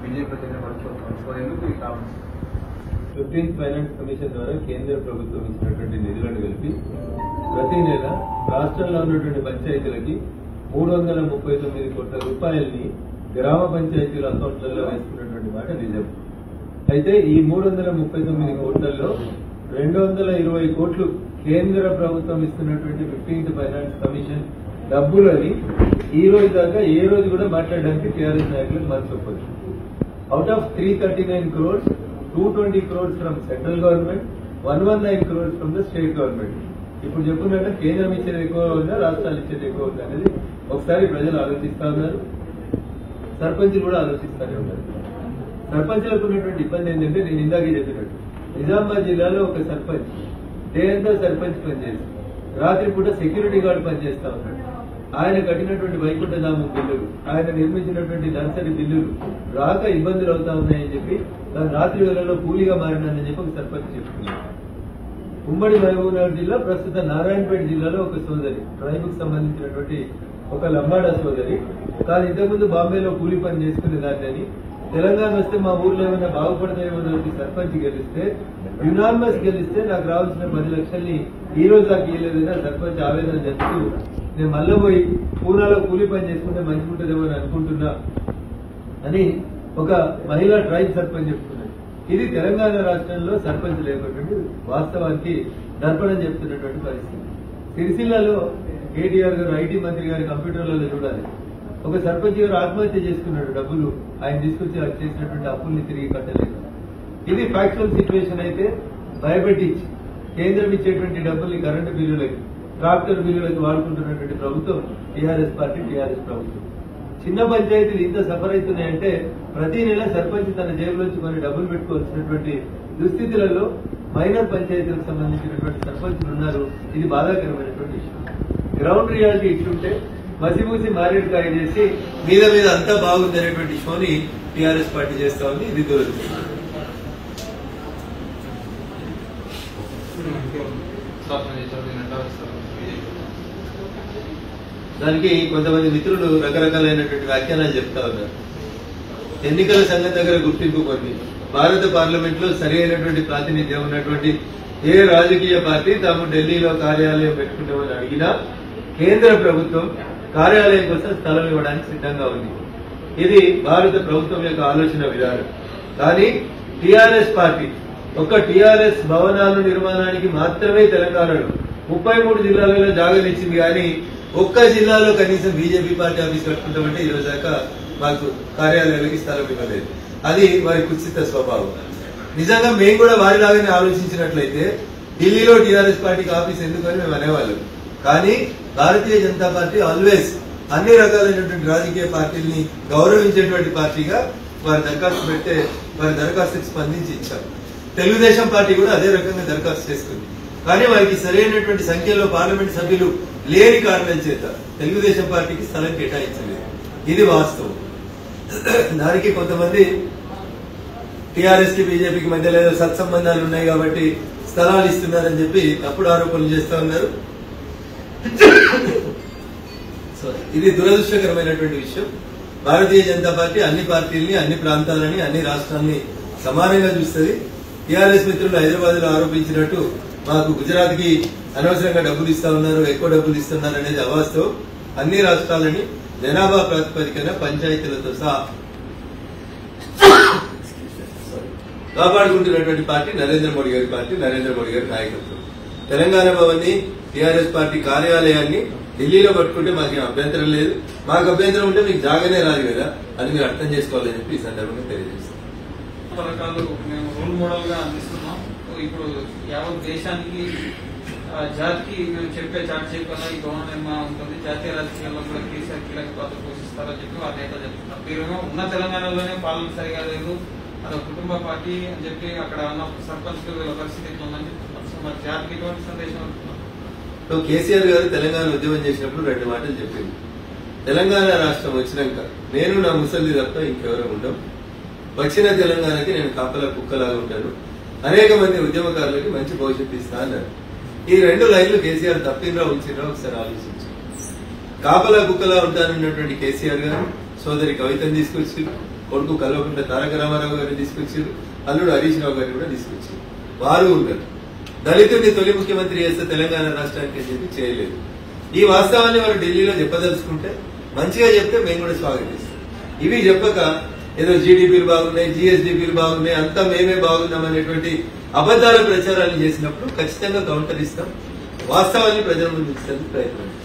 BJP ప్రతినిధి మర్చిపోతాం so ఎందుకు ఈ కామెంట్స్ ఫిఫ్టీన్త్ ఫైనాన్స్ కమిషన్ ద్వారా కేంద్ర ప్రభుత్వం ఇచ్చినటువంటి నిధులను కలిపి ప్రతి నెల రాష్ట్రంలో ఉన్నటువంటి పంచాయతీలకి మూడు వందల ముప్పై తొమ్మిది కోట్ల రూపాయల్ని గ్రామ పంచాయతీల అకౌంట్లలో వేసుకున్నటువంటి మాట నిజం అయితే ఈ మూడు వందల ముప్పై తొమ్మిది కోట్లలో రెండు వందల ఇరవై కోట్లు కేంద్ర ప్రభుత్వం ఇస్తున్నటువంటి ఫిఫ్టీన్త్ ఫైనాన్స్ కమిషన్ డబ్బులని ఈ రోజు దాకా ఏ రోజు కూడా మాట్లాడడానికి టీఆర్ఎస్ నాయకులకు మనసు ఒప్పదు out of three thirty nine crores two twenty crores from central government one one nine crores from the state government ఇప్పుడు చెప్పుకున్నట్టు కేంద్రం ఇచ్చేది ఎక్కువ ఉందా రాష్ట్రాలు ఇచ్చేది ఎక్కువ ఉందా అనేది ఒకసారి ప్రజలు ఆలోచిస్తా ఉన్నారు సర్పంచులు కూడా ఆలోచిస్తూనే ఉన్నారు సర్పంచులకు ఉన్నటువంటి ఇబ్బంది ఏంటంటే నేను ఇందాకే చెప్పినట్టు నిజామాబాద్ జిల్లాలో ఒక సర్పంచ్ డే అంతా సర్పంచ్ పనిచేసి రాత్రి పూట సెక్యూరిటీ గార్డ్ పనిచేస్తా ఉన్నాడు ఆయన కట్టినటువంటి వైకుంఠధామం బిల్లులు ఆయన నిర్మించినటువంటి నర్సరీ బిల్లులు రాక ఇబ్బందులు అవుతా ఉన్నాయని చెప్పి తాను రాత్రి వేళల్లో కూలీగా మారినానని చెప్పి ఒక సర్పంచ్ చెప్తున్నాడు ఉమ్మడి మహబూబ్నగర్ జిల్లా ప్రస్తుత నారాయణపేట జిల్లాలో ఒక సోదరి ట్రైబ్ కు సంబంధించినటువంటి ఒక లంబాడా సోదరి తాను ఇంతకుముందు బాంబేలో కూలి పని చేసుకునే దాన్ని తెలంగాణ వస్తే మా ఊర్లో ఏమైనా బాగుపడతాయేమో అని చెప్పి సర్పంచ్ గెలిస్తే యునానిమస్ గెలిస్తే నాకు రావాల్సిన పది లక్షల్ని ఈ రోజు దాకా ఇవ్వలేదని ఆ సర్పంచ్ ఆవేదన చెప్తూ నేను మళ్ళీ పోయి పూనాలో కూలి పని చేసుకుంటే మంచిగా ఉంటుందేమో అని అనుకుంటున్నా అని ఒక మహిళా ట్రైబ్ సర్పంచ్ చెప్తున్నది ఇది తెలంగాణ రాష్ట్రంలో సర్పంచ్ లేకపోతే వాస్తవానికి దర్పణం చెప్తున్నటువంటి పరిస్థితి సిరిసిల్లలో కేటీఆర్ గారు ఐటీ మంత్రి గారి కంప్యూటర్లలో చూడాలి ఒక సర్పంచ్ గారు ఆత్మహత్య చేసుకున్నాడు డబ్బులు ఆయన తీసుకొచ్చి అది చేసినటువంటి అప్పుల్ని తిరిగి కట్టలేదు ఇది ఫ్యాక్చువల్ సిచ్యువేషన్ అయితే భయపెట్టించి కేంద్రం ఇచ్చేటువంటి డబ్బుల్ని కరెంటు బిల్లులకి ట్రాక్టర్ బిల్లులకి వాడుకుంటున్నటువంటి ప్రభుత్వం టీఆర్ఎస్ పార్టీ టీఆర్ఎస్ ప్రభుత్వం చిన్న పంచాయతీలు ఇంత సఫర్ అవుతున్నాయంటే ప్రతి నెల సర్పంచ్ తన జేబులోంచి కొన్ని డబ్బులు పెట్టుకోవాల్సినటువంటి దుస్థితులలో మైనర్ పంచాయతీలకు సంబంధించినటువంటి సర్పంచులు ఉన్నారు ఇది బాధాకరమైనటువంటి విషయం గ్రౌండ్ రియాలిటీ ఇట్లుంటే మసిమూసి మారేడుకాయ చేసి మీద మీద అంతా బాగుంది అనేటువంటి షోని టీఆర్ఎస్ పార్టీ చేస్తా ఉంది ఇది దురదృష్టం స్థాపన చేశారు దీన్ని ఎట్లా వస్తారు బీజేపీ దానికి కొంతమంది మిత్రులు రకరకాలైనటువంటి వ్యాఖ్యానాలు చెప్తా ఉన్నారు ఎన్నికల సంఘం దగ్గర గుర్తింపు పొంది భారత పార్లమెంట్ లో సరి అయినటువంటి ప్రాతినిధ్యం ఉన్నటువంటి ఏ రాజకీయ పార్టీ తాము ఢిల్లీలో కార్యాలయం పెట్టుకుంటామని అడిగినా కేంద్ర ప్రభుత్వం కార్యాలయం కోసం స్థలం ఇవ్వడానికి సిద్ధంగా ఉంది ఇది భారత ప్రభుత్వం యొక్క ఆలోచన విధానం కానీ టిఆర్ఎస్ పార్టీ ఒక్క టిఆర్ఎస్ భవనాల నిర్మాణానికి మాత్రమే తెలంగాణలో ముప్పై మూడు జిల్లాలలో జాగనిచ్చింది కానీ ఒక్క జిల్లాలో కనీసం బీజేపీ పార్టీ ఆఫీస్ కట్టుకుంటామంటే ఈ రోజు దాకా మాకు కార్యాలయాలకి స్థలం ఇవ్వలేదు అది వారి కుత్సిత స్వభావం నిజంగా మేము కూడా వారిలాగానే ఆలోచించినట్లయితే ఢిల్లీలో టీఆర్ఎస్ పార్టీకి ఆఫీస్ ఎందుకని మేము అనేవాళ్ళం కానీ భారతీయ జనతా పార్టీ ఆల్వేస్ అన్ని రకాలైనటువంటి రాజకీయ పార్టీల్ని గౌరవించేటువంటి పార్టీగా వారి దరఖాస్తు పెడితే వారి దరఖాస్తుకి స్పందించి ఇచ్చారు తెలుగుదేశం పార్టీ కూడా అదే రకంగా దరఖాస్తు చేసుకుంది కానీ వారికి సరైనటువంటి సంఖ్యలో పార్లమెంట్ సభ్యులు లేని కారణం చేత తెలుగుదేశం పార్టీకి స్థలం కేటాయించలేదు ఇది వాస్తవం దానికి కొంతమంది టీఆర్ఎస్ కి బీజేపీకి మధ్యలో ఏదో సత్సంబంధాలు ఉన్నాయి కాబట్టి స్థలాలు ఇస్తున్నారని చెప్పి తప్పుడు ఆరోపణలు చేస్తా ఉన్నారు సో ఇది దురదృష్టకరమైనటువంటి విషయం భారతీయ జనతా పార్టీ అన్ని పార్టీల్ని అన్ని ప్రాంతాలని అన్ని రాష్ట్రాల్ని సమానంగా చూస్తుంది టీఆర్ఎస్ మిత్రులు హైదరాబాద్ లో ఆరోపించినట్టు మాకు గుజరాత్ కి అనవసరంగా డబ్బులు ఇస్తా ఉన్నారు ఎక్కువ డబ్బులు ఇస్తున్నారు అనేది అవాస్తవం అన్ని రాష్ట్రాలని జనాభా ప్రాతిపదికన పంచాయతీలతో సహా కాపాడుకుంటున్నటువంటి పార్టీ నరేంద్ర మోడీ గారి పార్టీ నరేంద్ర మోడీ గారి నాయకత్వం తెలంగాణ భవన్ ని టీఆర్ఎస్ పార్టీ కార్యాలయాన్ని ఢిల్లీలో పట్టుకుంటే మాకేం అభ్యంతరం లేదు మాకు అభ్యంతరం ఉంటే మీకు జాగానే రాదు కదా అది మీరు అర్థం చేసుకోవాలని చెప్పి ఈ సందర్భంగా తెలియజేస్తాం పథకాలు మేము రోల్ మోడల్ గా అందిస్తున్నాం ఇప్పుడు యావత్ దేశానికి ఆ, జాతికి మేము చెప్పే చాటి చెప్పాలా ఈ భవన నిర్మాణం ఉంటుంది జాతీయ రాజకీయాల్లో కూడా కేసీఆర్ కీలక పాత్ర పోషిస్తారని చెప్పి వాళ్ళ నేత చెప్తున్నారు మీరేమో ఉన్న తెలంగాణలోనే పాలన సరిగా లేదు అదొక కుటుంబ పార్టీ అని చెప్పి అక్కడ ఉన్న సర్పంచ్ పరిస్థితి ఎట్లా ఉందని చెప్తున్నారు సో మరి జాతికి ఎటువంటి సందేశం అనుకున్నారు సో కేసీఆర్ గారు తెలంగాణ ఉద్యమం చేసినప్పుడు రెండు మాటలు చెప్పింది తెలంగాణ రాష్ట్రం వచ్చినాక నేను నా ముసలి తప్ప ఇంకెవరు ఉండం వచ్చిన తెలంగాణకి నేను కాపలా కుక్కలాగా ఉంటాను అనేక మంది ఉద్యమకారులకి మంచి భవిష్యత్తు ఇస్తా అన్నారు ఈ రెండు లైన్లు కేసీఆర్ తప్పిండ్రా ఉంచిరా ఒకసారి ఆలోచించు కాపలా కుక్కలా ఉంటానన్నటువంటి కేసీఆర్ గారు సోదరి కవితను తీసుకొచ్చి కొడుకు కల్వకుంట్ల తారక రామారావు గారిని తీసుకొచ్చారు అల్లుడు హరీష్ రావు గారిని కూడా తీసుకొచ్చారు వారు ఉన్నారు దళితుడిని తొలి ముఖ్యమంత్రి చేస్తే తెలంగాణ రాష్ట్రానికి అని చెప్పి చేయలేదు ఈ వాస్తవాన్ని వారు ఢిల్లీలో చెప్పదలుచుకుంటే మంచిగా చెప్తే మేము కూడా స్వాగతిస్తాం ఇవి చెప్పక ఏదో జీడీపీలు బాగున్నాయి జిఎస్డిపిలు బాగున్నాయి అంతా మేమే బాగున్నాం అనేటువంటి అబద్దాల ప్రచారాలు చేసినప్పుడు ఖచ్చితంగా కౌంటర్ ఇస్తాం వాస్తవాన్ని ప్రజల ముందు ఇచ్చడానికి ప్రయత్నం చేస్తాం.